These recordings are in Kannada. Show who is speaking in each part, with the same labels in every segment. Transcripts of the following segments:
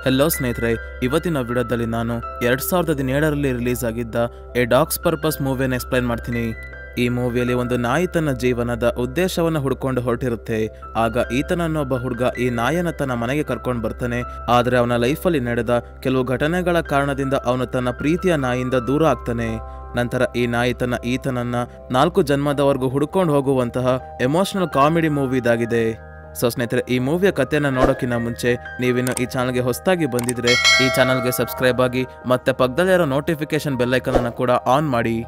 Speaker 1: ಹೆಲೋ ಸ್ನೇಹಿತರೆ ಇವತ್ತಿನ ವಿಡಿಯೋದಲ್ಲಿ ನಾನು ಎರಡ್ ಸಾವಿರದ ಹದಿನೇಳರಲ್ಲಿ ರಿಲೀಸ್ ಆಗಿದ್ದ ಎ ಡಾಗ್ಸ್ ಪರ್ಪಸ್ ಮೂವಿಯನ್ನು ಎಕ್ಸ್ಪ್ಲೈನ್ ಮಾಡ್ತೀನಿ ಈ ಮೂವಿಯಲ್ಲಿ ಒಂದು ನಾಯಿ ತನ್ನ ಜೀವನದ ಉದ್ದೇಶವನ್ನು ಹುಡ್ಕೊಂಡು ಹೊರಟಿರುತ್ತೆ ಆಗ ಈತನನ್ನೊಬ್ಬ ಹುಡುಗ ಈ ನಾಯನ ತನ್ನ ಮನೆಗೆ ಕರ್ಕೊಂಡು ಬರ್ತಾನೆ ಆದರೆ ಅವನ ಲೈಫಲ್ಲಿ ನಡೆದ ಕೆಲವು ಘಟನೆಗಳ ಕಾರಣದಿಂದ ಅವನು ತನ್ನ ಪ್ರೀತಿಯ ನಾಯಿಯಿಂದ ದೂರ ಆಗ್ತಾನೆ ನಂತರ ಈ ನಾಯಿ ತನ್ನ ಈತನನ್ನ ನಾಲ್ಕು ಜನ್ಮದವರೆಗೂ ಹುಡ್ಕೊಂಡು ಹೋಗುವಂತಹ ಎಮೋಷನಲ್ ಕಾಮಿಡಿ ಮೂವಿ ಇದಾಗಿದೆ ಸೊ ಸ್ನೇಹಿತರೆ ಈ ಮೂವಿಯ ಕಥೆನ ನೋಡೋಕ್ಕಿಂತ ಮುಂಚೆ ನೀವಿನ್ನು ಈ ಚಾನಲ್ಗೆ ಹೊಸದಾಗಿ ಬಂದಿದ್ರೆ ಈ ಚಾನಲ್ಗೆ ಸಬ್ಸ್ಕ್ರೈಬ್ ಆಗಿ ಮತ್ತೆ ಪಕ್ಕದಲ್ಲಿರೋ ನೋಟಿಫಿಕೇಶನ್ ಬೆಲ್ಲೈಕನ್ ಅನ್ನು ಕೂಡ ಆನ್ ಮಾಡಿ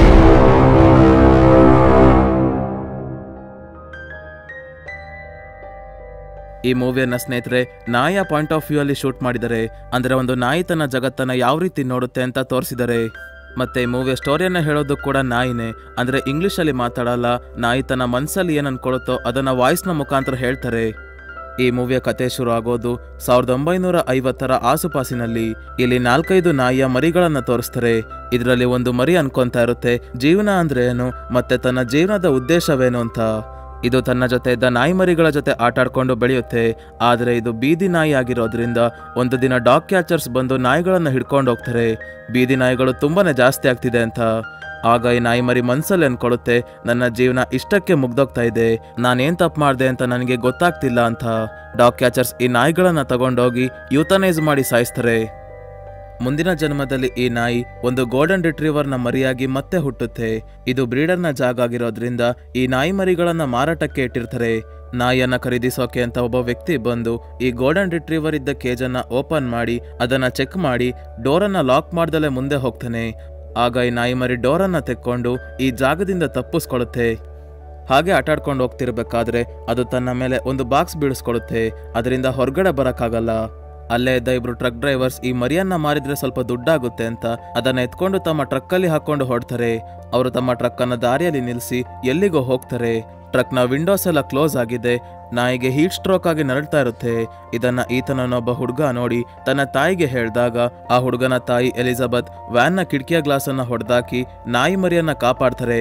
Speaker 1: ಈ ಮೂವಿಯನ್ನ ಸ್ನೇಹಿತರೆ ನಾಯಿಯ ಪಾಯಿಂಟ್ ಆಫ್ ವ್ಯೂ ಅಲ್ಲಿ ಶೂಟ್ ಮಾಡಿದ್ದಾರೆ ಅಂದ್ರೆ ಒಂದು ನಾಯಿ ತನ್ನ ಜಗತ್ತನ್ನ ಯಾವ ರೀತಿ ನೋಡುತ್ತೆ ಅಂತ ತೋರಿಸಿದ್ದಾರೆ ಮತ್ತೆ ಈ ಮೂವಿಯ ಸ್ಟೋರಿಯನ್ನ ಹೇಳೋದು ಕೂಡ ನಾಯಿನೇ ಅಂದ್ರೆ ಇಂಗ್ಲಿಷ್ ಅಲ್ಲಿ ಮಾತಾಡಲ್ಲ ನಾಯಿ ತನ್ನ ಮನ್ಸಲ್ಲಿ ಏನ್ ಅನ್ಕೊಳುತ್ತೋ ಅದನ್ನ ವಾಯ್ಸ್ನ ಮುಖಾಂತರ ಹೇಳ್ತಾರೆ ಈ ಮೂವಿಯ ಕತೆ ಶುರು ಆಗೋದು ಸಾವಿರದ ಒಂಬೈನೂರ ಐವತ್ತರ ಆಸುಪಾಸಿನಲ್ಲಿ ಇಲ್ಲಿ ನಾಲ್ಕೈದು ನಾಯಿಯ ಮರಿಗಳನ್ನ ತೋರಿಸ್ತಾರೆ ಇದರಲ್ಲಿ ಒಂದು ಮರಿ ಅನ್ಕೊಂತಾ ಇರುತ್ತೆ ಜೀವನ ಅಂದ್ರೆ ಏನು ಮತ್ತೆ ತನ್ನ ಜೀವನದ ಉದ್ದೇಶವೇನು ಅಂತ ಇದು ತನ್ನ ಜೊತೆ ಇದ್ದ ನಾಯಿ ಮರಿಗಳ ಜೊತೆ ಆಟಾಡ್ಕೊಂಡು ಬೆಳೆಯುತ್ತೆ ಆದರೆ ಇದು ಬೀದಿ ನಾಯಿ ಆಗಿರೋದ್ರಿಂದ ಒಂದು ದಿನ ಡಾಗ್ ಕ್ಯಾಚರ್ಸ್ ಬಂದು ನಾಯಿಗಳನ್ನ ಹಿಡ್ಕೊಂಡು ಹೋಗ್ತಾರೆ ಬೀದಿ ನಾಯಿಗಳು ತುಂಬಾನೇ ಜಾಸ್ತಿ ಆಗ್ತಿದೆ ಅಂತ ಆಗ ಈ ನಾಯಿ ಮರಿ ಮನ್ಸಲ್ಲಿ ಅನ್ಕೊಳ್ಳುತ್ತೆ ನನ್ನ ಜೀವನ ಇಷ್ಟಕ್ಕೆ ಮುಗ್ದೋಗ್ತಾ ಇದೆ ನಾನೇನ್ ತಪ್ಪು ಮಾಡಿದೆ ಅಂತ ನನಗೆ ಗೊತ್ತಾಗ್ತಿಲ್ಲ ಅಂತ ಡಾಗ್ ಕ್ಯಾಚರ್ಸ್ ಈ ನಾಯಿಗಳನ್ನ ತಗೊಂಡೋಗಿ ಯೂತನೈಸ್ ಮಾಡಿ ಸಾಯಿಸ್ತಾರೆ ಮುಂದಿನ ಜನ್ಮದಲ್ಲಿ ಈ ನಾಯಿ ಒಂದು ಗೋಲ್ಡನ್ ರಿಟ್ರೀವರ್ನ ಮರಿಯಾಗಿ ಮತ್ತೆ ಹುಟ್ಟುತ್ತೆ ಇದು ಬ್ರೀಡರ್ನ ಜಾಗ ಆಗಿರೋದ್ರಿಂದ ಈ ನಾಯಿ ಮರಿಗಳನ್ನ ಮಾರಾಟಕ್ಕೆ ಇಟ್ಟಿರ್ತಾರೆ ನಾಯಿಯನ್ನ ಖರೀದಿಸೋಕೆ ಅಂತ ಒಬ್ಬ ವ್ಯಕ್ತಿ ಬಂದು ಈ ಗೋಲ್ಡನ್ ರಿಟ್ರೀವರ್ ಇದ್ದ ಕೇಜನ್ನ ಓಪನ್ ಮಾಡಿ ಅದನ್ನ ಚೆಕ್ ಮಾಡಿ ಡೋರನ್ನ ಲಾಕ್ ಮಾಡ್ದಲೇ ಮುಂದೆ ಹೋಗ್ತಾನೆ ಆಗ ಈ ನಾಯಿ ಮರಿ ಡೋರನ್ನ ತೆಕ್ಕೊಂಡು ಈ ಜಾಗದಿಂದ ತಪ್ಪಿಸ್ಕೊಳ್ಳುತ್ತೆ ಹಾಗೆ ಆಟಾಡ್ಕೊಂಡು ಹೋಗ್ತಿರ್ಬೇಕಾದ್ರೆ ಅದು ತನ್ನ ಮೇಲೆ ಒಂದು ಬಾಕ್ಸ್ ಬೀಳಿಸ್ಕೊಳ್ಳುತ್ತೆ ಅದರಿಂದ ಹೊರಗಡೆ ಬರಕ್ಕಾಗಲ್ಲ ಅಲ್ಲೇ ಇದ್ದ ಇಬ್ರು ಟ್ರಕ್ ಡ್ರೈವರ್ಸ್ ಈ ಮರಿಯನ್ನ ಮಾರಿದ್ರೆ ಸ್ವಲ್ಪ ದುಡ್ಡಾಗುತ್ತೆ ಅಂತ ಅದನ್ನ ಎತ್ಕೊಂಡು ತಮ್ಮ ಟ್ರಕ್ಕಲ್ಲಿ ಹಾಕೊಂಡು ಹೊಡ್ತಾರೆ ಅವರು ತಮ್ಮ ಟ್ರಕ್ ಅನ್ನ ದಾರಿಯಲ್ಲಿ ನಿಲ್ಲಿಸಿ ಎಲ್ಲಿಗೋ ಹೋಗ್ತಾರೆ ಟ್ರಕ್ನ ವಿಂಡೋಸ್ ಎಲ್ಲ ಕ್ಲೋಸ್ ಆಗಿದೆ ನಾಯಿಗೆ ಹೀಟ್ ಸ್ಟ್ರೋಕ್ ಆಗಿ ನರಳ್ತಾ ಇರುತ್ತೆ ಇದನ್ನ ಈತನನ್ನೊಬ್ಬ ಹುಡುಗ ನೋಡಿ ತನ್ನ ತಾಯಿಗೆ ಹೇಳಿದಾಗ ಆ ಹುಡುಗನ ತಾಯಿ ಎಲಿಜಬೆತ್ ವ್ಯಾನ್ನ ಕಿಟಕಿಯ ಗ್ಲಾಸ್ ಅನ್ನ ಹೊಡೆದಾಕಿ ನಾಯಿ ಮರಿಯನ್ನ ಕಾಪಾಡ್ತಾರೆ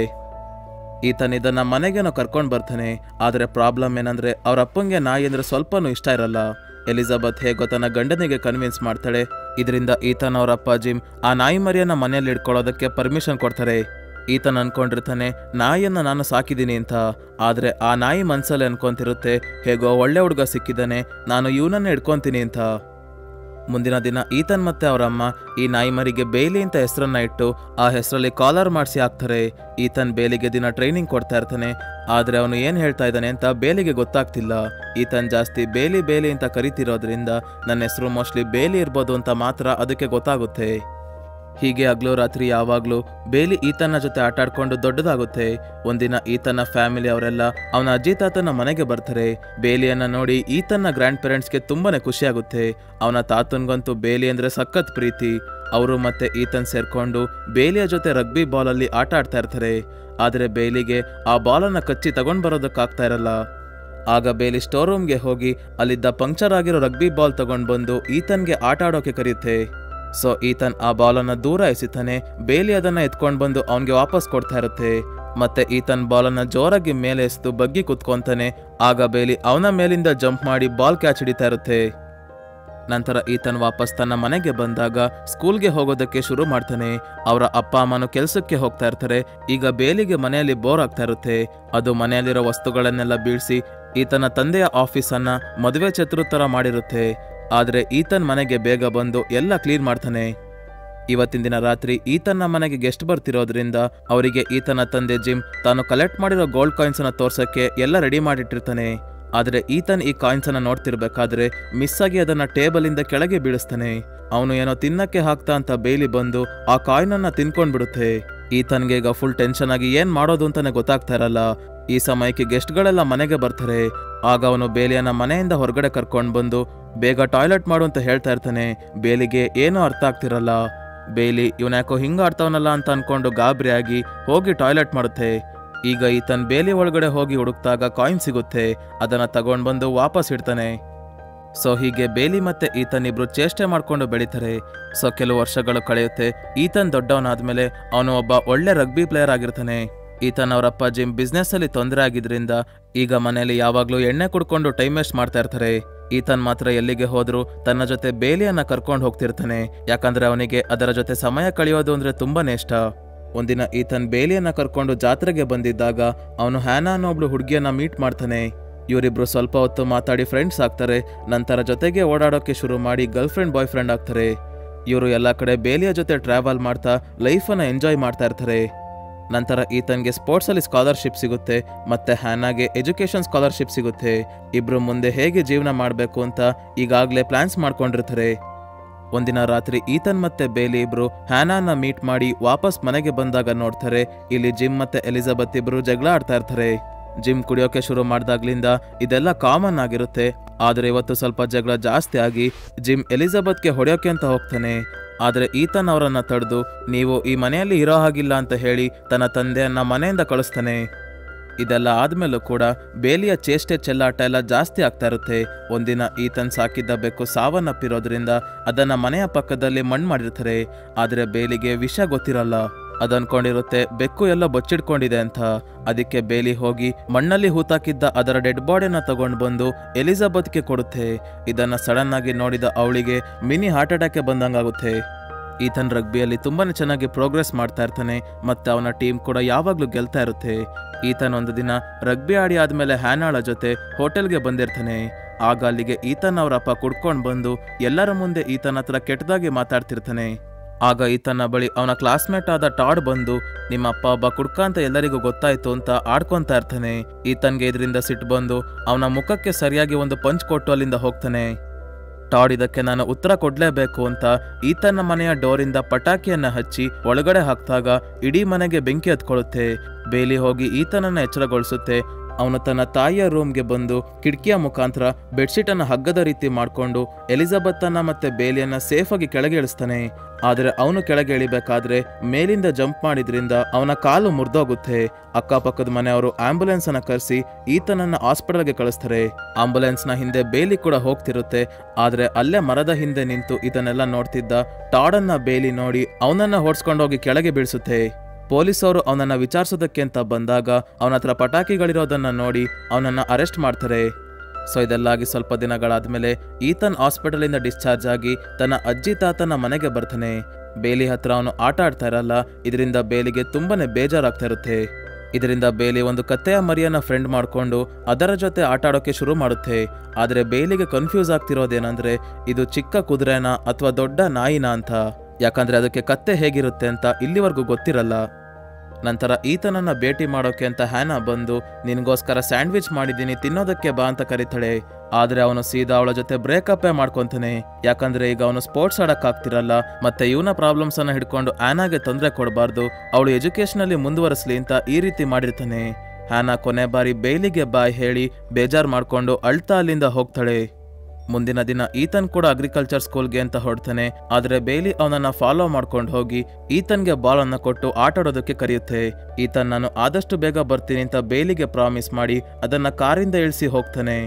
Speaker 1: ಈತನ ಇದನ್ನ ಮನೆಗೇನೋ ಕರ್ಕೊಂಡು ಬರ್ತಾನೆ ಆದರೆ ಪ್ರಾಬ್ಲಮ್ ಏನಂದ್ರೆ ಅವ್ರ ಅಪ್ಪಂಗೆ ನಾಯಿ ಅಂದ್ರೆ ಸ್ವಲ್ಪನೂ ಇಷ್ಟ ಇರಲ್ಲ ಎಲಿಜಬೆತ್ ಹೇಗೋ ತನ್ನ ಗಂಡನಿಗೆ ಕನ್ವಿನ್ಸ್ ಮಾಡ್ತಾಳೆ ಇದರಿಂದ ಈತನ ಅವ್ರ ಅಪ್ಪ ಜಿಮ್ ಆ ನಾಯಿ ಮರಿಯನ್ನ ಮನೆಯಲ್ಲಿ ಇಟ್ಕೊಳ್ಳೋದಕ್ಕೆ ಪರ್ಮಿಷನ್ ಕೊಡ್ತಾರೆ ಈತನ ಅನ್ಕೊಂಡಿರ್ತಾನೆ ನಾಯಿಯನ್ನ ನಾನು ಸಾಕಿದ್ದೀನಿ ಅಂತ ಆದ್ರೆ ಆ ನಾಯಿ ಮನ್ಸಲ್ಲಿ ಅನ್ಕೊಂತಿರುತ್ತೆ ಹೇಗೋ ಒಳ್ಳೆ ಹುಡುಗ ಸಿಕ್ಕಿದ್ದಾನೆ ನಾನು ಇವನನ್ನೇ ಇಟ್ಕೊಂತೀನಿ ಅಂತ ಮುಂದಿನ ದಿನ ಈತನ್ ಮತ್ತೆ ಅವರಮ್ಮ ಈ ನಾಯಿ ಮರಿಗೆ ಬೇಲಿ ಅಂತ ಹೆಸರನ್ನ ಇಟ್ಟು ಆ ಹೆಸರಲ್ಲಿ ಕಾಲರ್ ಮಾಡಿಸಿ ಹಾಕ್ತಾರೆ ಈತನ್ ಬೇಲಿಗೆ ದಿನ ಟ್ರೈನಿಂಗ್ ಕೊಡ್ತಾ ಇರ್ತಾನೆ ಆದ್ರೆ ಅವನು ಏನ್ ಹೇಳ್ತಾ ಇದ್ದಾನೆ ಅಂತ ಬೇಲಿಗೆ ಗೊತ್ತಾಗ್ತಿಲ್ಲ ಈತನ್ ಜಾಸ್ತಿ ಬೇಲಿ ಬೇಲಿ ಅಂತ ಕರಿತಿರೋದ್ರಿಂದ ನನ್ನ ಹೆಸರು ಮೋಸ್ಟ್ಲಿ ಬೇಲಿ ಇರ್ಬೋದು ಅಂತ ಮಾತ್ರ ಅದಕ್ಕೆ ಗೊತ್ತಾಗುತ್ತೆ ಹೀಗೆ ಹಗ್ಲು ರಾತ್ರಿ ಯಾವಾಗ್ಲೂ ಬೇಲಿ ಈತನ ಜೊತೆ ಆಟಾಡ್ಕೊಂಡು ದೊಡ್ಡದಾಗುತ್ತೆ ಒಂದಿನ ಈತನ ಫ್ಯಾಮಿಲಿ ಅವರೆಲ್ಲ ಅವನ ಅಜ್ಜಿ ತಾತನ ಮನೆಗೆ ಬರ್ತಾರೆ ಬೇಲಿಯನ್ನ ನೋಡಿ ಈತನ ಗ್ರ್ಯಾಂಡ್ ಪೇರೆಂಟ್ಸ್ಗೆ ತುಂಬಾನೇ ಖುಷಿ ಆಗುತ್ತೆ ಅವನ ತಾತನ್ಗಂತೂ ಬೇಲಿ ಅಂದ್ರೆ ಸಖತ್ ಪ್ರೀತಿ ಅವರು ಮತ್ತೆ ಈತನ್ ಸೇರ್ಕೊಂಡು ಬೇಲಿಯ ಜೊತೆ ರಗ್ಬಿ ಬಾಲಲ್ಲಿ ಆಟ ಆಡ್ತಾ ಇರ್ತಾರೆ ಆದ್ರೆ ಬೇಲಿಗೆ ಆ ಬಾಲನ್ನ ಕಚ್ಚಿ ತಗೊಂಡ್ ಬರೋದಕ್ಕಾಗ್ತಾ ಇರಲ್ಲ ಆಗ ಬೇಲಿ ಸ್ಟೋರ್ ರೂಮ್ಗೆ ಹೋಗಿ ಅಲ್ಲಿದ್ದ ಪಂಕ್ಚರ್ ಆಗಿರೋ ರಗ್ಬಿ ಬಾಲ್ ತಗೊಂಡ್ ಬಂದು ಈತನ್ಗೆ ಆಟ ಆಡೋಕೆ ಕರೆಯುತ್ತೆ ಸೊ ಈತನ್ ಆ ಬಾಲನ್ನ ದೂರ ಎಸಿತಾನೆ ಬೇಲಿ ಅದನ್ನ ಎತ್ಕೊಂಡ್ ಬಂದು ಅವನ್ಗೆ ವಾಪಸ್ ಕೊಡ್ತಾ ಇರುತ್ತೆ ಮತ್ತೆ ಈತನ್ ಬಾಲನ್ನ ಜೋರಾಗಿ ಮೇಲೆ ಎಸ್ದು ಬಗ್ಗಿ ಕುತ್ಕೊಂತಾನೆ ಆಗ ಬೇಲಿ ಅವನ ಮೇಲಿಂದ ಜಂಪ್ ಮಾಡಿ ಬಾಲ್ ಕ್ಯಾಚ್ ಹಿಡಿತಾ ಇರುತ್ತೆ ನಂತರ ಈತನ್ ವಾಪಸ್ ತನ್ನ ಮನೆಗೆ ಬಂದಾಗ ಸ್ಕೂಲ್ಗೆ ಹೋಗೋದಕ್ಕೆ ಶುರು ಮಾಡ್ತಾನೆ ಅವರ ಅಪ್ಪ ಅಮ್ಮನು ಕೆಲಸಕ್ಕೆ ಹೋಗ್ತಾ ಇರ್ತಾರೆ ಈಗ ಬೇಲಿಗೆ ಮನೆಯಲ್ಲಿ ಬೋರ್ ಆಗ್ತಾ ಇರುತ್ತೆ ಅದು ಮನೆಯಲ್ಲಿರೋ ವಸ್ತುಗಳನ್ನೆಲ್ಲ ಬೀಳ್ಸಿ ಈತನ ತಂದೆಯ ಆಫೀಸನ್ನ ಮದುವೆ ಛತ್ರು ತರ ಮಾಡಿರುತ್ತೆ ಆದ್ರೆ ಈತನ್ ಮನೆಗೆ ಬೇಗ ಬಂದು ಎಲ್ಲ ಕ್ಲೀನ್ ಮಾಡ್ತಾನೆ ಇವತ್ತಿನ ದಿನ ರಾತ್ರಿ ಈತನ ಮನೆಗೆ ಗೆಸ್ಟ್ ಬರ್ತಿರೋದ್ರಿಂದ ಅವರಿಗೆ ಈತನ ತಂದೆ ಜಿಮ್ ತಾನು ಕಲೆಕ್ಟ್ ಮಾಡಿರೋ ಗೋಲ್ಡ್ ಕಾಯಿನ್ಸ್ ಅನ್ನ ತೋರ್ಸಕ್ಕೆ ಎಲ್ಲ ರೆಡಿ ಮಾಡಿಟ್ಟಿರ್ತಾನೆ ಆದ್ರೆ ಈತನ್ ಈ ಕಾಯಿನ್ಸ್ ಅನ್ನ ನೋಡ್ತಿರ್ಬೇಕಾದ್ರೆ ಮಿಸ್ ಆಗಿ ಅದನ್ನ ಟೇಬಲ್ ಇಂದ ಕೆಳಗೆ ಬೀಳಿಸ್ತಾನೆ ಅವನು ಏನೋ ತಿನ್ನಕ್ಕೆ ಹಾಕ್ತಾ ಅಂತ ಬೇಲಿ ಬಂದು ಆ ಕಾಯಿನ್ ಅನ್ನ ತಿನ್ಕೊಂಡ್ಬಿಡುತ್ತೆ ಈತನ್ಗೆ ಈಗ ಫುಲ್ ಟೆನ್ಷನ್ ಆಗಿ ಏನ್ ಮಾಡೋದು ಅಂತಾನೆ ಗೊತ್ತಾಗ್ತಾ ಇರಲ್ಲ ಈ ಸಮಯಕ್ಕೆ ಗೆಸ್ಟ್ಗಳೆಲ್ಲ ಮನೆಗೆ ಬರ್ತಾರೆ ಆಗ ಅವನು ಬೇಲಿಯನ್ನ ಮನೆಯಿಂದ ಹೊರಗಡೆ ಕರ್ಕೊಂಡು ಬಂದು ಬೇಗ ಟಾಯ್ಲೆಟ್ ಮಾಡು ಅಂತ ಹೇಳ್ತಾ ಇರ್ತಾನೆ ಬೇಲಿಗೆ ಏನೂ ಅರ್ಥ ಆಗ್ತಿರಲ್ಲ ಬೇಲಿ ಇವನ್ಯಾಕೋ ಹಿಂಗ ಆಡ್ತಾವನಲ್ಲ ಅಂತ ಅನ್ಕೊಂಡು ಗಾಬರಿಯಾಗಿ ಹೋಗಿ ಟಾಯ್ಲೆಟ್ ಮಾಡುತ್ತೆ ಈಗ ಈತನ್ ಬೇಲಿ ಒಳಗಡೆ ಹೋಗಿ ಹುಡುಕ್ತಾಗ ಕಾಯಿನ್ ಸಿಗುತ್ತೆ ಅದನ್ನ ತಗೊಂಡ್ ಬಂದು ವಾಪಸ್ ಇಡ್ತಾನೆ ಸೊ ಹೀಗೆ ಬೇಲಿ ಮತ್ತೆ ಈತನ್ ಇಬ್ರು ಚೇಷ್ಟೆ ಮಾಡ್ಕೊಂಡು ಬೆಳಿತಾರೆ ಸೊ ಕೆಲವು ವರ್ಷಗಳು ಕಳೆಯುತ್ತೆ ಈತನ್ ದೊಡ್ಡವನಾದ್ಮೇಲೆ ಅವನು ಒಬ್ಬ ಒಳ್ಳೆ ರಗ್ಬಿ ಪ್ಲೇಯರ್ ಆಗಿರ್ತಾನೆ ಈತನ್ ಅವರಪ್ಪ ಜಿಮ್ ಬಿಸ್ನೆಸ್ ಅಲ್ಲಿ ತೊಂದರೆ ಆಗಿದ್ರಿಂದ ಈಗ ಮನೆಯಲ್ಲಿ ಯಾವಾಗ್ಲೂ ಎಣ್ಣೆ ಕುಡ್ಕೊಂಡು ಟೈಮ್ ವೇಸ್ಟ್ ಮಾಡ್ತಾ ಇರ್ತಾರೆ ಈತನ್ ಮಾತ್ರ ಎಲ್ಲಿಗೆ ಹೋದ್ರೂ ತನ್ನ ಜೊತೆ ಬೇಲಿಯನ್ನ ಕರ್ಕೊಂಡು ಹೋಗ್ತಿರ್ತಾನೆ ಯಾಕಂದ್ರೆ ಅವನಿಗೆ ಅದರ ಜೊತೆ ಸಮಯ ಕಳೆಯೋದು ಅಂದ್ರೆ ತುಂಬಾನೇ ಇಷ್ಟ ಒಂದಿನ ಈತನ್ ಬೇಲಿಯನ್ನ ಕರ್ಕೊಂಡು ಜಾತ್ರೆಗೆ ಬಂದಿದ್ದಾಗ ಅವನು ಹ್ಯಾನಾ ಅನ್ನೋ ಒಬ್ಳು ಹುಡುಗಿಯನ್ನ ಮೀಟ್ ಮಾಡ್ತಾನೆ ಇವರಿಬ್ರು ಸ್ವಲ್ಪ ಹೊತ್ತು ಮಾತಾಡಿ ಫ್ರೆಂಡ್ಸ್ ಆಗ್ತಾರೆ ನಂತರ ಜೊತೆಗೆ ಓಡಾಡೋಕೆ ಶುರು ಮಾಡಿ ಗರ್ಲ್ ಫ್ರೆಂಡ್ ಬಾಯ್ ಫ್ರೆಂಡ್ ಆಗ್ತಾರೆ ಇವರು ಎಲ್ಲ ಕಡೆ ಬೇಲಿಯ ಜೊತೆ ಟ್ರಾವೆಲ್ ಮಾಡ್ತಾ ಲೈಫನ್ನು ಎಂಜಾಯ್ ಮಾಡ್ತಾ ಇರ್ತಾರೆ ನಂತರ ಈತನ್ಗೆ ಸ್ಪೋರ್ಟ್ಸಲ್ಲಿ ಸ್ಕಾಲರ್ಶಿಪ್ ಸಿಗುತ್ತೆ ಮತ್ತೆ ಹ್ಯಾನಾಗೆ ಎಜುಕೇಷನ್ ಸ್ಕಾಲರ್ಶಿಪ್ ಸಿಗುತ್ತೆ ಇಬ್ರು ಮುಂದೆ ಹೇಗೆ ಜೀವನ ಮಾಡಬೇಕು ಅಂತ ಈಗಾಗಲೇ ಪ್ಲಾನ್ಸ್ ಮಾಡ್ಕೊಂಡಿರ್ತಾರೆ ಒಂದಿನ ರಾತ್ರಿ ಈತನ್ ಮತ್ತೆ ಬೇಲಿ ಇಬ್ರು ಹ್ಯಾನಾನ ಮೀಟ್ ಮಾಡಿ ವಾಪಸ್ ಮನೆಗೆ ಬಂದಾಗ ನೋಡ್ತಾರೆ ಇಲ್ಲಿ ಜಿಮ್ ಮತ್ತೆ ಎಲಿಜಬೆತ್ ಇಬ್ರು ಜಗಳ ಆಡ್ತಾ ಇರ್ತಾರೆ ಜಿಮ್ ಕುಡಿಯೋಕೆ ಶುರು ಮಾಡ್ದಾಗ್ಲಿಂದ ಇದೆಲ್ಲ ಕಾಮನ್ ಆಗಿರುತ್ತೆ ಆದ್ರೆ ಇವತ್ತು ಸ್ವಲ್ಪ ಜಗಳ ಜಾಸ್ತಿ ಆಗಿ ಜಿಮ್ ಎಲಿಜಬೆತ್ಗೆ ಹೊಡೆಯೋಕೆ ಅಂತ ಹೋಗ್ತಾನೆ ಆದ್ರೆ ಈತನ್ ಅವರನ್ನ ತಡೆದು ನೀವು ಈ ಮನೆಯಲ್ಲಿ ಇರೋ ಹಾಗಿಲ್ಲ ಅಂತ ಹೇಳಿ ತನ್ನ ತಂದೆಯನ್ನ ಮನೆಯಿಂದ ಕಳಿಸ್ತಾನೆ ಇದೆಲ್ಲ ಆದ್ಮೇಲೂ ಕೂಡ ಬೇಲಿಯ ಚೇಷ್ಟೆ ಚೆಲ್ಲಾಟ ಎಲ್ಲ ಜಾಸ್ತಿ ಆಗ್ತಾ ಇರುತ್ತೆ ಒಂದಿನ ಈತನ್ ಸಾಕಿದ್ದ ಬೆಕ್ಕು ಸಾವನ್ನಪ್ಪಿರೋದ್ರಿಂದ ಅದನ್ನ ಮನೆಯ ಪಕ್ಕದಲ್ಲಿ ಮಣ್ಣು ಮಾಡಿರ್ತಾರೆ ಆದ್ರೆ ಬೇಲಿಗೆ ವಿಷ ಗೊತ್ತಿರಲ್ಲ ಅದನ್ಕೊಂಡಿರುತ್ತೆ ಬೆಕ್ಕು ಎಲ್ಲ ಬಚ್ಚಿಡ್ಕೊಂಡಿದೆ ಅಂತ ಅದಕ್ಕೆ ಬೇಲಿ ಹೋಗಿ ಮಣ್ಣಲ್ಲಿ ಹೂತಾಕಿದ್ದ ಅದರ ಡೆಡ್ ಬಾಡಿನ ತಗೊಂಡು ಬಂದು ಎಲಿಜಬೆತ್ಗೆ ಕೊಡುತ್ತೆ ಇದನ್ನ ಸಡನ್ ಆಗಿ ನೋಡಿದ ಅವಳಿಗೆ ಮಿನಿ ಹಾರ್ಟ್ ಅಟ್ಯಾಕ್ ಬಂದಂಗಾಗುತ್ತೆ ಈತನ್ ರಗ್ಬಿಯಲ್ಲಿ ತುಂಬಾನೇ ಚೆನ್ನಾಗಿ ಪ್ರೋಗ್ರೆಸ್ ಮಾಡ್ತಾ ಇರ್ತಾನೆ ಮತ್ತೆ ಅವನ ಟೀಮ್ ಕೂಡ ಯಾವಾಗ್ಲೂ ಗೆಲ್ತಾ ಇರುತ್ತೆ ಈತನ್ ಒಂದು ದಿನ ರಗ್ಬಿ ಆಡಿ ಆದ್ಮೇಲೆ ಹ್ಯಾನಾಳ ಜೊತೆ ಹೋಟೆಲ್ಗೆ ಬಂದಿರ್ತಾನೆ ಆಗ ಅಲ್ಲಿಗೆ ಈತನ್ ಅವರ ಅಪ್ಪ ಕುಡ್ಕೊಂಡು ಬಂದು ಎಲ್ಲರ ಮುಂದೆ ಈತನ ಹತ್ರ ಕೆಟ್ಟದಾಗಿ ಮಾತಾಡ್ತಿರ್ತಾನೆ ಆಗ ಈತನ ಬಳಿ ಅವನ ಕ್ಲಾಸ್ಮೇಟ್ ಆದ ಟಾಡ್ ಬಂದು ನಿಮ್ಮ ಅಪ್ಪ ಒಬ್ಬ ಕುಡ್ಕ ಅಂತ ಎಲ್ಲರಿಗೂ ಗೊತ್ತಾಯ್ತು ಅಂತ ಆಡ್ಕೊಂತಾ ಇರ್ತಾನೆ ಈತನ್ಗೆ ಇದರಿಂದ ಸಿಟ್ಟು ಬಂದು ಅವನ ಮುಖಕ್ಕೆ ಸರಿಯಾಗಿ ಒಂದು ಪಂಚ್ ಕೊಟ್ಟು ಅಲ್ಲಿಂದ ಹೋಗ್ತಾನೆ ಟಾಡ್ ಇದಕ್ಕೆ ನಾನು ಉತ್ತರ ಕೊಡ್ಲೇಬೇಕು ಅಂತ ಈತನ ಮನೆಯ ಡೋರಿಂದ ಪಟಾಕಿಯನ್ನ ಹಚ್ಚಿ ಒಳಗಡೆ ಹಾಕ್ದಾಗ ಇಡೀ ಮನೆಗೆ ಬೆಂಕಿ ಹತ್ಕೊಳ್ಳುತ್ತೆ ಬೇಲಿ ಹೋಗಿ ಈತನನ್ನ ಎಚ್ಚರಗೊಳಿಸುತ್ತೆ ಅವನು ತನ್ನ ತಾಯಿಯ ರೂಮ್ಗೆ ಬಂದು ಕಿಟಕಿಯ ಮುಖಾಂತರ ಬೆಡ್ಶೀಟ್ ಅನ್ನ ಹಗ್ಗದ ರೀತಿ ಮಾಡ್ಕೊಂಡು ಎಲಿಜಬೆತ್ತನ್ನ ಮತ್ತೆ ಬೇಲಿಯನ್ನ ಸೇಫಾಗಿ ಕೆಳಗೆ ಇಳಿಸ್ತಾನೆ ಆದರೆ ಅವನು ಕೆಳಗೆ ಇಳಿಬೇಕಾದ್ರೆ ಮೇಲಿಂದ ಜಂಪ್ ಮಾಡಿದ್ರಿಂದ ಅವನ ಕಾಲು ಮುರಿದೋಗುತ್ತೆ ಅಕ್ಕಪಕ್ಕದ ಮನೆಯವರು ಆಂಬುಲೆನ್ಸ್ ಅನ್ನ ಕರೆಸಿ ಈತನನ್ನ ಹಾಸ್ಪಿಟಲ್ಗೆ ಕಳಿಸ್ತಾರೆ ಆಂಬುಲೆನ್ಸ್ ನ ಹಿಂದೆ ಬೇಲಿ ಕೂಡ ಹೋಗ್ತಿರುತ್ತೆ ಆದ್ರೆ ಅಲ್ಲೇ ಮರದ ಹಿಂದೆ ನಿಂತು ಇದನ್ನೆಲ್ಲ ನೋಡ್ತಿದ್ದ ಟಾಡನ್ನ ಬೇಲಿ ನೋಡಿ ಅವನನ್ನ ಹೊಡ್ಸ್ಕೊಂಡೋಗಿ ಕೆಳಗೆ ಬೀಳಿಸುತ್ತೆ ಪೊಲೀಸವರು ಅವನನ್ನ ವಿಚಾರಿಸೋದಕ್ಕೆ ಅಂತ ಬಂದಾಗ ಅವನ ಹತ್ರ ಪಟಾಕಿಗಳಿರೋದನ್ನ ನೋಡಿ ಅವನನ್ನ ಅರೆಸ್ಟ್ ಮಾಡ್ತಾರೆ ಸೊ ಇದೆಲ್ಲಾಗಿ ಸ್ವಲ್ಪ ದಿನಗಳಾದ್ಮೇಲೆ ಈತನ್ ಹಾಸ್ಪಿಟಲಿಂದ ಡಿಸ್ಚಾರ್ಜ್ ಆಗಿ ತನ್ನ ಅಜ್ಜಿ ತಾತನ ಮನೆಗೆ ಬರ್ತಾನೆ ಬೇಲಿ ಹತ್ರ ಅವನು ಆಟ ಆಡ್ತಾ ಇರಲ್ಲ ಇದರಿಂದ ಬೇಲಿಗೆ ತುಂಬಾನೇ ಬೇಜಾರಾಗ್ತಾ ಇರುತ್ತೆ ಇದರಿಂದ ಬೇಲಿ ಒಂದು ಕತ್ತೆಯ ಮರಿಯನ್ನ ಫ್ರೆಂಡ್ ಮಾಡ್ಕೊಂಡು ಅದರ ಜೊತೆ ಆಟ ಆಡೋಕೆ ಶುರು ಮಾಡುತ್ತೆ ಆದರೆ ಬೇಲಿಗೆ ಕನ್ಫ್ಯೂಸ್ ಆಗ್ತಿರೋದೇನಂದ್ರೆ ಇದು ಚಿಕ್ಕ ಕುದುರೆನ ಅಥವಾ ದೊಡ್ಡ ನಾಯಿನ ಅಂತ ಯಾಕಂದ್ರೆ ಅದಕ್ಕೆ ಕತ್ತೆ ಹೇಗಿರುತ್ತೆ ಅಂತ ಇಲ್ಲಿವರೆಗೂ ಗೊತ್ತಿರಲ್ಲ ನಂತರ ಈತನನ್ನ ಭೇಟಿ ಮಾಡೋಕೆ ಅಂತ ಹ್ಯಾನಾ ಬಂದು ನಿನಗೋಸ್ಕರ ಸ್ಯಾಂಡ್ವಿಚ್ ಮಾಡಿದ್ದೀನಿ ತಿನ್ನೋದಕ್ಕೆ ಬಾ ಅಂತ ಕರೀತಾಳೆ ಆದ್ರೆ ಅವನು ಸೀದಾ ಅವಳ ಜೊತೆ ಬ್ರೇಕಪ್ಪೇ ಮಾಡ್ಕೊಂತಾನೆ ಯಾಕಂದ್ರೆ ಈಗ ಅವನು ಸ್ಪೋರ್ಟ್ಸ್ ಆಡಕ್ ಆಗ್ತಿರಲ್ಲ ಮತ್ತೆ ಇವನ ಪ್ರಾಬ್ಲಮ್ಸ್ ಅನ್ನ ಹಿಡ್ಕೊಂಡು ಆನಾಗೆ ತೊಂದರೆ ಕೊಡಬಾರ್ದು ಅವಳು ಎಜುಕೇಶನಲ್ಲಿ ಮುಂದುವರಿಸ್ಲಿ ಅಂತ ಈ ರೀತಿ ಮಾಡಿರ್ತಾನೆ ಹ್ಯಾನಾ ಕೊನೆ ಬಾರಿ ಬೇಲಿಗೆ ಬಾಯ್ ಹೇಳಿ ಬೇಜಾರ್ ಮಾಡ್ಕೊಂಡು ಅಳ್ತಾ ಅಲ್ಲಿಂದ ಹೋಗ್ತಾಳೆ ಮುಂದಿನ ದಿನ ಈತನ್ ಕೂಡ ಅಗ್ರಿಕಲ್ಚರ್ ಸ್ಕೂಲ್ಗೆ ಅಂತ ಹೊರಡ್ತಾನೆ ಆದ್ರೆ ಬೇಲಿ ಅವನನ್ನ ಫಾಲೋ ಮಾಡ್ಕೊಂಡು ಹೋಗಿ ಈತನ್ಗೆ ಬಾಲ್ ಅನ್ನ ಕೊಟ್ಟು ಆಟಾಡೋದಕ್ಕೆ ಕರೆಯುತ್ತೆ ಈತನ್ ನಾನು ಆದಷ್ಟು ಬೇಗ ಬರ್ತೀನಿ ಅಂತ ಬೇಲಿಗೆ ಪ್ರಾಮಿಸ್ ಮಾಡಿ ಅದನ್ನ ಕಾರಿಂದ ಇಳಿಸಿ ಹೋಗ್ತಾನೆ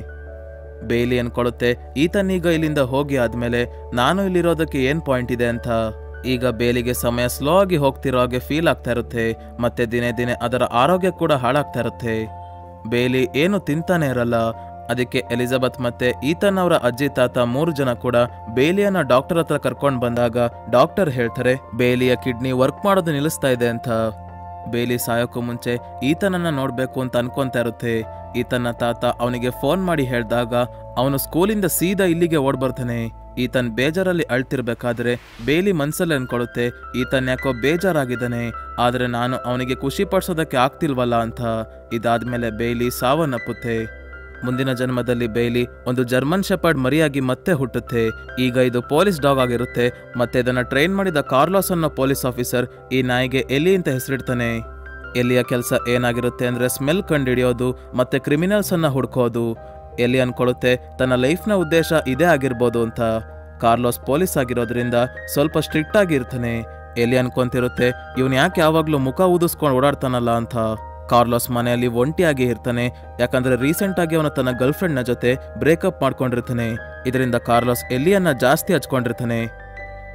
Speaker 1: ಬೇಲಿ ಅನ್ಕೊಳ್ಳುತ್ತೆ ಈತನ್ ಈಗ ಇಲ್ಲಿಂದ ಹೋಗಿ ಆದ್ಮೇಲೆ ನಾನು ಇಲ್ಲಿರೋದಕ್ಕೆ ಏನ್ ಪಾಯಿಂಟ್ ಇದೆ ಅಂತ ಈಗ ಬೇಲಿಗೆ ಸಮಯ ಸ್ಲೋ ಆಗಿ ಹೋಗ್ತಿರೋ ಹಾಗೆ ಫೀಲ್ ಆಗ್ತಾ ಇರುತ್ತೆ ಮತ್ತೆ ದಿನೇ ದಿನೇ ಅದರ ಆರೋಗ್ಯ ಕೂಡ ಹಾಳಾಗ್ತಾ ಇರುತ್ತೆ ಬೇಲಿ ಏನು ತಿಂತಾನೆ ಇರಲ್ಲ ಅದಕ್ಕೆ ಎಲಿಜಬೆತ್ ಮತ್ತೆ ಈತನ್ ಅವರ ಅಜ್ಜಿ ತಾತ ಮೂರು ಜನ ಕೂಡ ಬೇಲಿಯನ್ನ ಡಾಕ್ಟರ್ ಹತ್ರ ಕರ್ಕೊಂಡು ಬಂದಾಗ ಡಾಕ್ಟರ್ ಹೇಳ್ತಾರೆ ಬೇಲಿಯ ಕಿಡ್ನಿ ವರ್ಕ್ ಮಾಡೋದು ನಿಲ್ಲಿಸ್ತಾ ಇದೆ ಅಂತ ಬೇಲಿ ಸಾಯೋಕ್ಕೂ ಮುಂಚೆ ಈತನನ್ನ ನೋಡ್ಬೇಕು ಅಂತ ಅನ್ಕೊಂತಾ ಇರುತ್ತೆ ಈತನ ತಾತ ಅವನಿಗೆ ಫೋನ್ ಮಾಡಿ ಹೇಳಿದಾಗ ಅವನು ಸ್ಕೂಲಿಂದ ಸೀದಾ ಇಲ್ಲಿಗೆ ಓಡ್ ಬರ್ತಾನೆ ಈತನ್ ಬೇಜಾರಲ್ಲಿ ಅಳ್ತಿರ್ಬೇಕಾದ್ರೆ ಬೇಲಿ ಮನ್ಸಲ್ಲಿ ಅನ್ಕೊಳ್ಳುತ್ತೆ ಈತನ್ ಯಾಕೋ ಬೇಜಾರಾಗಿದ್ದಾನೆ ಆದ್ರೆ ನಾನು ಅವನಿಗೆ ಖುಷಿ ಪಡಿಸೋದಕ್ಕೆ ಆಗ್ತಿಲ್ವಲ್ಲ ಅಂತ ಇದಾದ್ಮೇಲೆ ಬೇಲಿ ಸಾವನ್ನಪ್ಪುತ್ತೆ ಮುಂದಿನ ಜನ್ಮದಲ್ಲಿ ಬೇಲಿ ಒಂದು ಜರ್ಮನ್ ಶೆಪರ್ಡ್ ಮರಿಯಾಗಿ ಮತ್ತೆ ಹುಟ್ಟುತ್ತೆ ಈಗ ಇದು ಪೊಲೀಸ್ ಡಾಗ್ ಆಗಿರುತ್ತೆ ಮತ್ತೆ ಇದನ್ನ ಟ್ರೈನ್ ಮಾಡಿದ ಕಾರ್ಲಾಸ್ ಅನ್ನೋ ಪೊಲೀಸ್ ಆಫೀಸರ್ ಈ ನಾಯಿಗೆ ಎಲಿ ಅಂತ ಹೆಸರಿಡ್ತಾನೆ ಎಲಿಯ ಕೆಲಸ ಏನಾಗಿರುತ್ತೆ ಅಂದ್ರೆ ಸ್ಮೆಲ್ ಕಂಡಿಡಿಯೋದು ಮತ್ತೆ ಕ್ರಿಮಿನಲ್ಸ್ ಅನ್ನ ಹುಡ್ಕೋದು ಎಲಿ ಅನ್ಕೊಳ್ಳುತ್ತೆ ತನ್ನ ಲೈಫ್ನ ಉದ್ದೇಶ ಇದೇ ಆಗಿರ್ಬೋದು ಅಂತ ಕಾರ್ಲೋಸ್ ಪೊಲೀಸ್ ಆಗಿರೋದ್ರಿಂದ ಸ್ವಲ್ಪ ಸ್ಟ್ರಿಕ್ಟ್ ಆಗಿರ್ತಾನೆ ಎಲಿ ಅನ್ಕೊಂತಿರುತ್ತೆ ಇವನ್ ಯಾಕೆ ಯಾವಾಗ್ಲೂ ಮುಖ ಊದಿಸ್ಕೊಂಡು ಓಡಾಡ್ತಾನಲ್ಲ ಅಂತ ಕಾರ್ಲೋಸ್ ಮನೆಯಲ್ಲಿ ಒಂಟಿಯಾಗಿ ಇರ್ತಾನೆ ಯಾಕಂದ್ರೆ ರೀಸೆಂಟ್ ಆಗಿ ಅವನು ತನ್ನ ಗರ್ಲ್ ಫ್ರೆಂಡ್ನ ಜೊತೆ ಬ್ರೇಕಪ್ ಮಾಡ್ಕೊಂಡಿರ್ತಾನೆ ಇದರಿಂದ ಕಾರ್ಲೋಸ್ ಎಲಿಯನ್ನ ಜಾಸ್ತಿ ಹಚ್ಕೊಂಡಿರ್ತಾನೆ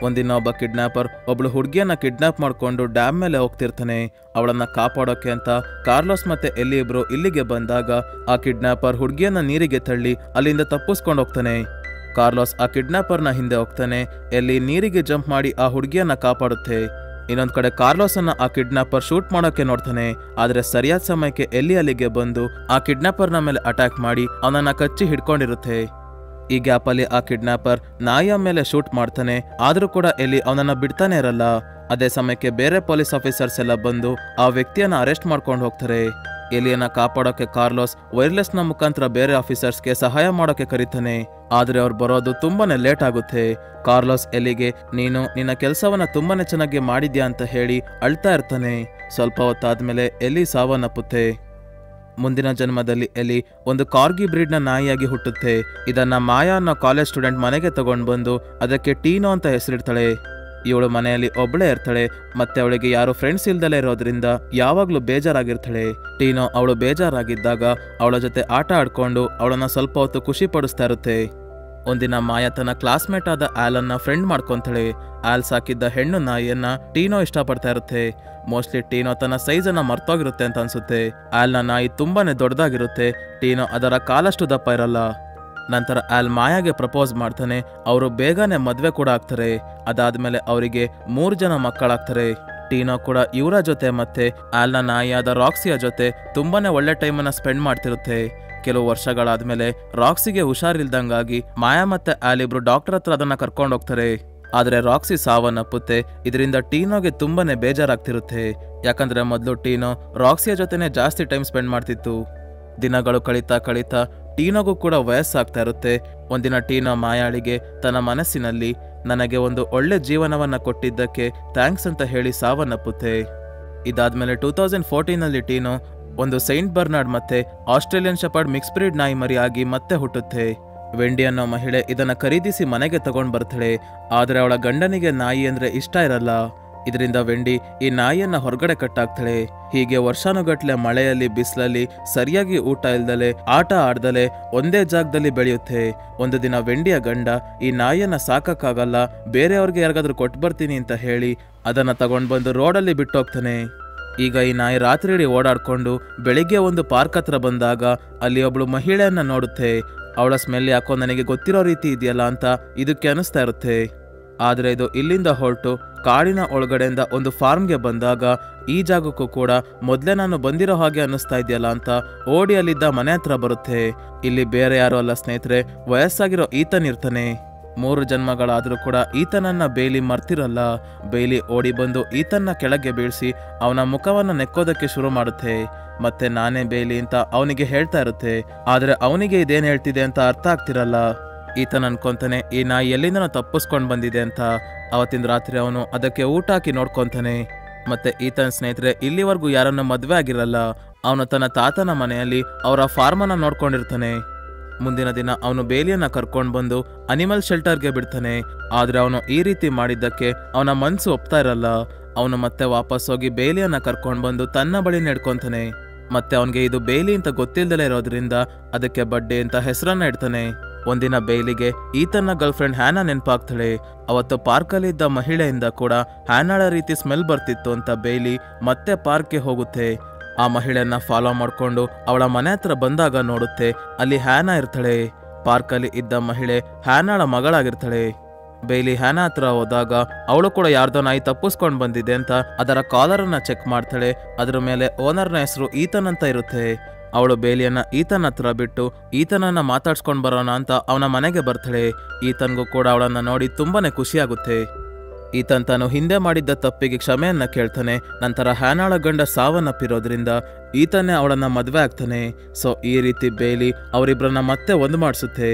Speaker 1: ಒಂದಿನ ಒಬ್ಬ ಕಿಡ್ನಾಪರ್ ಒಬ್ಳು ಹುಡುಗಿಯನ್ನ ಕಿಡ್ನಾಪ್ ಮಾಡ್ಕೊಂಡು ಡ್ಯಾಮ್ ಮೇಲೆ ಹೋಗ್ತಿರ್ತಾನೆ ಅವಳನ್ನ ಕಾಪಾಡೋಕೆ ಅಂತ ಕಾರ್ಲೋಸ್ ಮತ್ತೆ ಎಲ್ಲಿ ಇಬ್ರು ಇಲ್ಲಿಗೆ ಬಂದಾಗ ಆ ಕಿಡ್ನಾಪರ್ ಹುಡುಗಿಯನ್ನ ನೀರಿಗೆ ತಳ್ಳಿ ಅಲ್ಲಿಂದ ತಪ್ಪಿಸ್ಕೊಂಡು ಹೋಗ್ತಾನೆ ಕಾರ್ಲೋಸ್ ಆ ಕಿಡ್ನಾಪರ್ನ ಹಿಂದೆ ಹೋಗ್ತಾನೆ ಎಲ್ಲಿ ನೀರಿಗೆ ಜಂಪ್ ಮಾಡಿ ಆ ಹುಡುಗಿಯನ್ನ ಕಾಪಾಡುತ್ತೆ ಇನ್ನೊಂದ್ ಕಡೆ ಕಾರ್ಲೋಸ್ ಅನ್ನ ಆ ಕಿಡ್ನಾಪರ್ ಶೂಟ್ ಮಾಡೋಕೆ ನೋಡ್ತಾನೆ ಆದ್ರೆ ಸರಿಯಾದ ಸಮಯಕ್ಕೆ ಎಲ್ಲಿ ಅಲ್ಲಿಗೆ ಬಂದು ಆ ಕಿಡ್ನಾಪರ್ನ ಮೇಲೆ ಅಟ್ಯಾಕ್ ಮಾಡಿ ಅವನನ್ನ ಕಚ್ಚಿ ಹಿಡ್ಕೊಂಡಿರುತ್ತೆ ಈ ಗ್ಯಾಪಲ್ಲಿ ಆ ಕಿಡ್ನಾಪರ್ ನಾಯಿಯ ಮೇಲೆ ಶೂಟ್ ಮಾಡ್ತಾನೆ ಆದ್ರೂ ಕೂಡ ಎಲ್ಲಿ ಅವನನ್ನ ಬಿಡ್ತಾನೆ ಇರಲ್ಲ ಅದೇ ಸಮಯಕ್ಕೆ ಬೇರೆ ಪೊಲೀಸ್ ಆಫೀಸರ್ಸ್ ಎಲ್ಲ ಬಂದು ಆ ವ್ಯಕ್ತಿಯನ್ನ ಅರೆಸ್ಟ್ ಮಾಡ್ಕೊಂಡು ಹೋಗ್ತಾರೆ ಎಲಿಯನ್ನ ಕಾಪಾಡೋಕೆ ಕಾರ್ಲೋಸ್ ವೈರ್ಲೆಸ್ನ ಮುಖಾಂತರ ಬೇರೆ ಆಫೀಸರ್ಸ್ಗೆ ಸಹಾಯ ಮಾಡೋಕೆ ಕರೀತಾನೆ ಆದ್ರೆ ಅವ್ರು ಬರೋದು ತುಂಬಾನೇ ಲೇಟ್ ಆಗುತ್ತೆ ಕಾರ್ಲೋಸ್ ಎಲಿಗೆ ನೀನು ನಿನ್ನ ಕೆಲಸವನ್ನ ತುಂಬಾನೇ ಚೆನ್ನಾಗಿ ಮಾಡಿದ್ಯಾ ಅಂತ ಹೇಳಿ ಅಳ್ತಾ ಇರ್ತಾನೆ ಸ್ವಲ್ಪ ಹೊತ್ತಾದ್ಮೇಲೆ ಎಲಿ ಸಾವನ್ನಪ್ಪುತ್ತೆ ಮುಂದಿನ ಜನ್ಮದಲ್ಲಿ ಎಲಿ ಒಂದು ಕಾರ್ಗಿ ಬ್ರೀಡ್ನ ನಾಯಿಯಾಗಿ ಹುಟ್ಟುತ್ತೆ ಇದನ್ನ ಮಾಯಾ ಅನ್ನೋ ಕಾಲೇಜ್ ಸ್ಟೂಡೆಂಟ್ ಮನೆಗೆ ತಗೊಂಡು ಬಂದು ಅದಕ್ಕೆ ಟೀನೋ ಅಂತ ಹೆಸರಿಡ್ತಾಳೆ ಇವಳು ಮನೆಯಲ್ಲಿ ಒಬ್ಳೇ ಇರ್ತಾಳೆ ಮತ್ತೆ ಅವಳಿಗೆ ಯಾರು ಫ್ರೆಂಡ್ಸ್ ಇಲ್ದಲೇ ಇರೋದ್ರಿಂದ ಯಾವಾಗ್ಲೂ ಬೇಜಾರಾಗಿರ್ತಾಳೆ ಟೀನೋ ಅವಳು ಬೇಜಾರಾಗಿದ್ದಾಗ ಅವಳ ಜೊತೆ ಆಟ ಆಡ್ಕೊಂಡು ಅವಳನ್ನ ಸ್ವಲ್ಪ ಹೊತ್ತು ಖುಷಿ ಪಡಿಸ್ತಾ ಇರುತ್ತೆ ಒಂದಿನ ಮಾಯಾ ತನ್ನ ಕ್ಲಾಸ್ಮೇಟ್ ಆದ ಆಲನ್ನ ಫ್ರೆಂಡ್ ಮಾಡ್ಕೊಂತಾಳೆ ಆಲ್ ಸಾಕಿದ್ದ ಹೆಣ್ಣು ನಾಯಿಯನ್ನ ಟೀನೋ ಇಷ್ಟಪಡ್ತಾ ಇರುತ್ತೆ ಮೋಸ್ಟ್ಲಿ ಟೀನೋ ತನ್ನ ಸೈಜನ್ನ ಮರ್ತೋಗಿರುತ್ತೆ ಅಂತ ಅನ್ಸುತ್ತೆ ಆಲ್ನ ನಾಯಿ ತುಂಬಾನೇ ದೊಡ್ಡದಾಗಿರುತ್ತೆ ಟೀನೋ ಅದರ ಕಾಲಷ್ಟು ದಪ್ಪ ಇರಲ್ಲ ನಂತರ ಆಲ್ ಮಾಯಾಗೆ ಪ್ರಪೋಸ್ ಮಾಡ್ತಾನೆ ಅವರು ಬೇಗನೆ ಮದ್ವೆ ಕೂಡ ಆಗ್ತಾರೆ ಅದಾದ್ಮೇಲೆ ಅವರಿಗೆ ಮೂರು ಜನ ಮಕ್ಕಳಾಗ್ತಾರೆ ಟೀನೋ ಕೂಡ ಇವರ ಜೊತೆ ಮತ್ತೆ ಆಲ್ನ ನಾಯಿಯಾದ ರಾಕ್ಸಿಯ ಜೊತೆ ತುಂಬಾನೇ ಒಳ್ಳೆ ಟೈಮನ್ನ ಸ್ಪೆಂಡ್ ಮಾಡ್ತಿರುತ್ತೆ ಕೆಲವು ವರ್ಷಗಳಾದ್ಮೇಲೆ ರಾಕ್ಸಿಗೆ ಹುಷಾರಿಲ್ದಂಗಾಗಿ ಮಾಯಾ ಮತ್ತೆ ಆಲ್ ಇಬ್ರು ಡಾಕ್ಟರ್ ಹತ್ರ ಅದನ್ನ ಕರ್ಕೊಂಡು ಹೋಗ್ತಾರೆ ಆದ್ರೆ ರಾಕ್ಸಿ ಸಾವನ್ನಪ್ಪುತ್ತೆ ಇದರಿಂದ ಟೀನೋಗೆ ತುಂಬಾನೇ ಬೇಜಾರಾಗ್ತಿರುತ್ತೆ ಯಾಕಂದ್ರೆ ಮೊದಲು ಟೀನೋ ರಾಕ್ಸಿಯ ಜೊತೆನೆ ಜಾಸ್ತಿ ಟೈಮ್ ಸ್ಪೆಂಡ್ ಮಾಡ್ತಿತ್ತು ದಿನಗಳು ಕಳೀತಾ ಕಳೀತಾ ಟೀನೋಗೂ ಕೂಡ ವಯಸ್ಸಾಗ್ತಾ ಇರುತ್ತೆ ಒಂದಿನ ಟೀನೋ ಮಾಯಾಳಿಗೆ ತನ್ನ ಮನಸ್ಸಿನಲ್ಲಿ ನನಗೆ ಒಂದು ಒಳ್ಳೆ ಜೀವನವನ್ನ ಕೊಟ್ಟಿದ್ದಕ್ಕೆ ಥ್ಯಾಂಕ್ಸ್ ಅಂತ ಹೇಳಿ ಸಾವನ್ನಪ್ಪುತ್ತೆ ಇದಾದ್ಮೇಲೆ ಟೂ ತೌಸಂಡ್ ಫೋರ್ಟೀನಲ್ಲಿ ಟೀನೋ ಒಂದು ಸೈಂಟ್ ಬರ್ನಾರ್ಡ್ ಮತ್ತೆ ಆಸ್ಟ್ರೇಲಿಯನ್ ಶೆಪರ್ಡ್ ಮಿಕ್ಸ್ ಬ್ರೀಡ್ ನಾಯಿ ಮರಿಯಾಗಿ ಮತ್ತೆ ಹುಟ್ಟುತ್ತೆ ವೆಂಡಿ ಅನ್ನೋ ಮಹಿಳೆ ಇದನ್ನ ಖರೀದಿಸಿ ಮನೆಗೆ ತಗೊಂಡ್ ಬರ್ತಾಳೆ ಆದ್ರೆ ಅವಳ ಗಂಡನಿಗೆ ನಾಯಿ ಅಂದ್ರೆ ಇಷ್ಟ ಇರಲ್ಲ ಇದರಿಂದ ವೆಂಡಿ ಈ ನಾಯಿಯನ್ನ ಹೊರಗಡೆ ಕಟ್ಟಾಕ್ತಾಳೆ ಹೀಗೆ ವರ್ಷಾನುಗಟ್ಲೆ ಮಳೆಯಲ್ಲಿ ಬಿಸಿಲಲ್ಲಿ ಸರಿಯಾಗಿ ಊಟ ಇಲ್ದಲೆ ಆಟ ಆಡ್ದಲೆ ಒಂದೇ ಜಾಗದಲ್ಲಿ ಬೆಳೆಯುತ್ತೆ ಒಂದು ದಿನ ವೆಂಡಿಯ ಗಂಡ ಈ ನಾಯಿಯನ್ನ ಸಾಕಕ್ಕಾಗಲ್ಲ ಬೇರೆಯವ್ರಿಗೆ ಯಾರಿಗಾದ್ರೂ ಕೊಟ್ಟು ಬರ್ತೀನಿ ಅಂತ ಹೇಳಿ ಅದನ್ನ ತಗೊಂಡ್ ಬಂದು ರೋಡಲ್ಲಿ ಬಿಟ್ಟೋಗ್ತಾನೆ ಈಗ ಈ ನಾಯಿ ರಾತ್ರಿ ಇಡೀ ಓಡಾಡ್ಕೊಂಡು ಬೆಳಿಗ್ಗೆ ಒಂದು ಪಾರ್ಕ್ ಹತ್ರ ಬಂದಾಗ ಅಲ್ಲಿ ಒಬ್ಳು ಮಹಿಳೆಯನ್ನ ನೋಡುತ್ತೆ ಅವಳ ಸ್ಮೆಲ್ ಯಾಕೋ ನನಗೆ ಗೊತ್ತಿರೋ ರೀತಿ ಇದೆಯಲ್ಲ ಅಂತ ಇದಕ್ಕೆ ಅನಿಸ್ತಾ ಇರುತ್ತೆ ಆದ್ರೆ ಇದು ಇಲ್ಲಿಂದ ಹೊರಟು ಕಾಡಿನ ಒಳಗಡೆಯಿಂದ ಒಂದು ಫಾರ್ಮ್ಗೆ ಬಂದಾಗ ಈ ಜಾಗಕ್ಕೂ ಕೂಡ ಮೊದಲೇ ನಾನು ಬಂದಿರೋ ಹಾಗೆ ಅನ್ನಿಸ್ತಾ ಇದೆಯಲ್ಲ ಅಂತ ಓಡಿ ಅಲ್ಲಿದ್ದ ಮನೆ ಹತ್ರ ಬರುತ್ತೆ ಇಲ್ಲಿ ಬೇರೆ ಯಾರು ಅಲ್ಲ ಸ್ನೇಹಿತರೆ ವಯಸ್ಸಾಗಿರೋ ಈತನ್ ಇರ್ತಾನೆ ಮೂರು ಜನ್ಮಗಳಾದ್ರೂ ಕೂಡ ಈತನನ್ನ ಬೇಲಿ ಮರ್ತಿರಲ್ಲ ಬೇಲಿ ಓಡಿ ಬಂದು ಈತನ್ನ ಕೆಳಗೆ ಬೀಳಿಸಿ ಅವನ ಮುಖವನ್ನ ನೆಕ್ಕೋದಕ್ಕೆ ಶುರು ಮಾಡುತ್ತೆ ಮತ್ತೆ ನಾನೇ ಬೇಲಿ ಅಂತ ಅವನಿಗೆ ಹೇಳ್ತಾ ಇರುತ್ತೆ ಆದ್ರೆ ಅವನಿಗೆ ಇದೇನ್ ಹೇಳ್ತಿದೆ ಅಂತ ಅರ್ಥ ಆಗ್ತಿರಲ್ಲ ಈತನ್ ಅನ್ಕೊಂತಾನೆ ಈ ನಾಯಿ ಎಲ್ಲಿಂದನೋ ತಪ್ಪಿಸ್ಕೊಂಡ್ ಬಂದಿದೆ ಅಂತ ಅವತ್ತಿನ ರಾತ್ರಿ ಅವನು ಅದಕ್ಕೆ ಊಟ ಹಾಕಿ ನೋಡ್ಕೊಂತಾನೆ ಮತ್ತೆ ಈತನ ಸ್ನೇಹಿತರೆ ಇಲ್ಲಿವರೆಗೂ ಯಾರನ್ನ ಮದ್ವೆ ಆಗಿರಲ್ಲ ಅವನು ತನ್ನ ತಾತನ ಮನೆಯಲ್ಲಿ ಅವರ ಫಾರ್ಮನ್ನ ನೋಡ್ಕೊಂಡಿರ್ತಾನೆ ಮುಂದಿನ ದಿನ ಅವನು ಬೇಲಿಯನ್ನ ಕರ್ಕೊಂಡು ಬಂದು ಅನಿಮಲ್ ಶೆಲ್ಟರ್ಗೆ ಬಿಡ್ತಾನೆ ಆದ್ರೆ ಅವನು ಈ ರೀತಿ ಮಾಡಿದ್ದಕ್ಕೆ ಅವನ ಮನ್ಸು ಒಪ್ತಾ ಇರಲ್ಲ ಅವನು ಮತ್ತೆ ವಾಪಸ್ ಹೋಗಿ ಬೇಲಿಯನ್ನ ಕರ್ಕೊಂಡು ಬಂದು ತನ್ನ ಬಳಿ ನೆಡ್ಕೊಂತಾನೆ ಮತ್ತೆ ಅವನಿಗೆ ಇದು ಬೇಲಿ ಅಂತ ಗೊತ್ತಿಲ್ದಲೇ ಇರೋದ್ರಿಂದ ಅದಕ್ಕೆ ಬಡ್ಡೆ ಅಂತ ಹೆಸರನ್ನ ಇಡ್ತಾನೆ ಒಂದಿನ ಬೇಲಿಗೆ ಈತನ ಗರ್ಲ್ ಫ್ರೆಂಡ್ ಹ್ಯಾನಾ ನೆನಪಾಗ್ತಾಳೆ ಅವತ್ತು ಪಾರ್ಕಲ್ಲಿ ಇದ್ದ ಮಹಿಳೆಯಿಂದ ಕೂಡ ಹ್ಯಾನಾಳ ರೀತಿ ಸ್ಮೆಲ್ ಬರ್ತಿತ್ತು ಅಂತ ಬೇಲಿ ಮತ್ತೆ ಪಾರ್ಕ್ಗೆ ಹೋಗುತ್ತೆ ಆ ಮಹಿಳೆಯನ್ನ ಫಾಲೋ ಮಾಡ್ಕೊಂಡು ಅವಳ ಮನೆ ಹತ್ರ ಬಂದಾಗ ನೋಡುತ್ತೆ ಅಲ್ಲಿ ಹ್ಯಾನಾ ಇರ್ತಾಳೆ ಪಾರ್ಕಲ್ಲಿ ಇದ್ದ ಮಹಿಳೆ ಹ್ಯಾನಾಳ ಮಗಳಾಗಿರ್ತಾಳೆ ಬೇಲಿ ಹ್ಯಾನಾ ಹತ್ರ ಹೋದಾಗ ಅವಳು ಕೂಡ ಯಾರ್ದೋ ನಾಯಿ ತಪ್ಪಿಸ್ಕೊಂಡ್ ಬಂದಿದೆ ಅಂತ ಅದರ ಕಾಲರನ್ನ ಚೆಕ್ ಮಾಡ್ತಾಳೆ ಅದ್ರ ಮೇಲೆ ಓನರ್ನ ಹೆಸರು ಈತನ್ ಅಂತ ಇರುತ್ತೆ ಅವಳು ಬೇಲಿಯನ್ನ ಈತನ್ ಹತ್ರ ಬಿಟ್ಟು ಈತನನ್ನ ಮಾತಾಡ್ಸ್ಕೊಂಡ್ ಬರೋಣ ಅಂತ ಅವನ ಮನೆಗೆ ಬರ್ತಾಳೆ ಈತನ್ಗೂ ಕೂಡ ಅವಳನ್ನ ನೋಡಿ ತುಂಬಾನೇ ಖುಷಿಯಾಗುತ್ತೆ ಈತನ್ ತಾನು ಹಿಂದೆ ಮಾಡಿದ್ದ ತಪ್ಪಿಗೆ ಕ್ಷಮೆಯನ್ನ ಕೇಳ್ತಾನೆ ನಂತರ ಹ್ಯಾನಾಳ ಗಂಡ ಸಾವನ್ನಪ್ಪಿರೋದ್ರಿಂದ ಈತನೇ ಅವಳನ್ನ ಮದ್ವೆ ಆಗ್ತಾನೆ ಸೊ ಈ ರೀತಿ ಬೇಲಿ ಅವರಿಬ್ಬರನ್ನ ಮತ್ತೆ ಒಂದು ಮಾಡಿಸುತ್ತೆ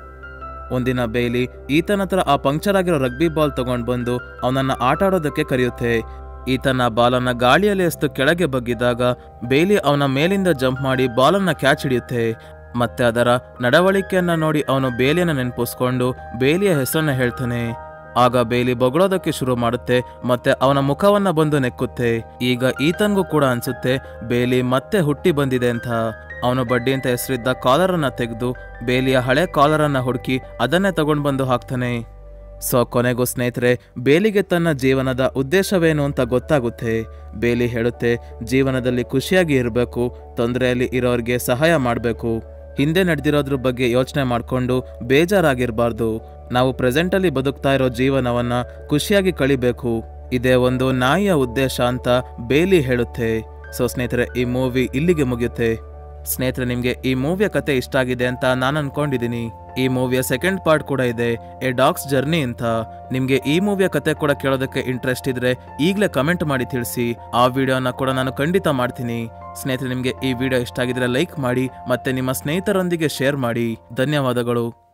Speaker 1: ಒಂದಿನ ಬೇಲಿ ಈತನ ಹತ್ರ ಆ ಪಂಕ್ಚರ್ ಆಗಿರೋ ರಗ್ಬಿ ಬಾಲ್ ತಗೊಂಡ್ ಬಂದು ಅವನನ್ನ ಆಟ ಆಡೋದಕ್ಕೆ ಕರೆಯುತ್ತೆ ಈತನ ಬಾಲನ್ನ ಗಾಳಿಯಲ್ಲಿ ಎಸ್ತು ಕೆಳಗೆ ಬಗ್ಗಿದಾಗ ಬೇಲಿ ಅವನ ಮೇಲಿಂದ ಜಂಪ್ ಮಾಡಿ ಬಾಲನ್ನ ಕ್ಯಾಚ್ ಹಿಡಿಯುತ್ತೆ ಮತ್ತೆ ಅದರ ನಡವಳಿಕೆಯನ್ನ ನೋಡಿ ಅವನು ಬೇಲಿಯನ್ನ ನೆನಪಿಸ್ಕೊಂಡು ಬೇಲಿಯ ಹೆಸರನ್ನ ಹೇಳ್ತಾನೆ ಆಗ ಬೇಲಿ ಬೊಗಳೋದಕ್ಕೆ ಶುರು ಮಾಡುತ್ತೆ ಮತ್ತೆ ಅವನ ಮುಖವನ್ನ ಬಂದು ನೆಕ್ಕುತ್ತೆ ಈಗ ಈತನ್ಗೂ ಕೂಡ ಅನ್ಸುತ್ತೆ ಬೇಲಿ ಮತ್ತೆ ಹುಟ್ಟಿ ಬಂದಿದೆ ಅಂತ ಅವನು ಬಡ್ಡಿ ಅಂತ ಹೆಸರಿದ್ದ ಕಾಲರನ್ನ ತೆಗೆದು ಬೇಲಿಯ ಹಳೆ ಕಾಲರನ್ನ ಹುಡುಕಿ ಅದನ್ನೇ ತಗೊಂಡ್ ಬಂದು ಹಾಕ್ತಾನೆ ಸೊ ಕೊನೆಗೂ ಸ್ನೇಹಿತರೆ ಬೇಲಿಗೆ ತನ್ನ ಜೀವನದ ಉದ್ದೇಶವೇನು ಅಂತ ಗೊತ್ತಾಗುತ್ತೆ ಬೇಲಿ ಹೇಳುತ್ತೆ ಜೀವನದಲ್ಲಿ ಖುಷಿಯಾಗಿ ಇರಬೇಕು ತೊಂದರೆಯಲ್ಲಿ ಇರೋರಿಗೆ ಸಹಾಯ ಮಾಡಬೇಕು ಹಿಂದೆ ನಡೆದಿರೋದ್ರ ಬಗ್ಗೆ ಯೋಚನೆ ಮಾಡಿಕೊಂಡು ಬೇಜಾರಾಗಿರಬಾರ್ದು ನಾವು ಪ್ರೆಸೆಂಟಲ್ಲಿ ಬದುಕ್ತಾ ಇರೋ ಜೀವನವನ್ನ ಖುಷಿಯಾಗಿ ಕಳಿಬೇಕು ಇದೇ ಒಂದು ನಾಯಿಯ ಉದ್ದೇಶ ಅಂತ ಬೇಲಿ ಹೇಳುತ್ತೆ ಸೊ ಸ್ನೇಹಿತರೆ ಈ ಮೂವಿ ಇಲ್ಲಿಗೆ ಮುಗಿಯುತ್ತೆ ಸ್ನೇಹಿತರೆ ನಿಮಗೆ ಈ ಮೂವಿಯ ಕತೆ ಇಷ್ಟ ಆಗಿದೆ ಅಂತ ನಾನು ಅನ್ಕೊಂಡಿದ್ದೀನಿ ಈ ಮೂವಿಯ ಸೆಕೆಂಡ್ ಪಾರ್ಟ್ ಕೂಡ ಇದೆ ಎ ಡಾಗ್ಸ್ ಜರ್ನಿ ಅಂತ ನಿಮಗೆ ಈ ಮೂವಿಯ ಕತೆ ಕೂಡ ಕೇಳೋದಕ್ಕೆ ಇಂಟ್ರೆಸ್ಟ್ ಇದ್ರೆ ಈಗಲೇ ಕಮೆಂಟ್ ಮಾಡಿ ತಿಳಿಸಿ ಆ ವಿಡಿಯೋನ ಕೂಡ ನಾನು ಖಂಡಿತ ಮಾಡ್ತೀನಿ ಸ್ನೇಹಿತರೆ ನಿಮಗೆ ಈ ವಿಡಿಯೋ ಇಷ್ಟ ಆಗಿದ್ರೆ ಲೈಕ್ ಮಾಡಿ ಮತ್ತೆ ನಿಮ್ಮ ಸ್ನೇಹಿತರೊಂದಿಗೆ ಶೇರ್ ಮಾಡಿ ಧನ್ಯವಾದಗಳು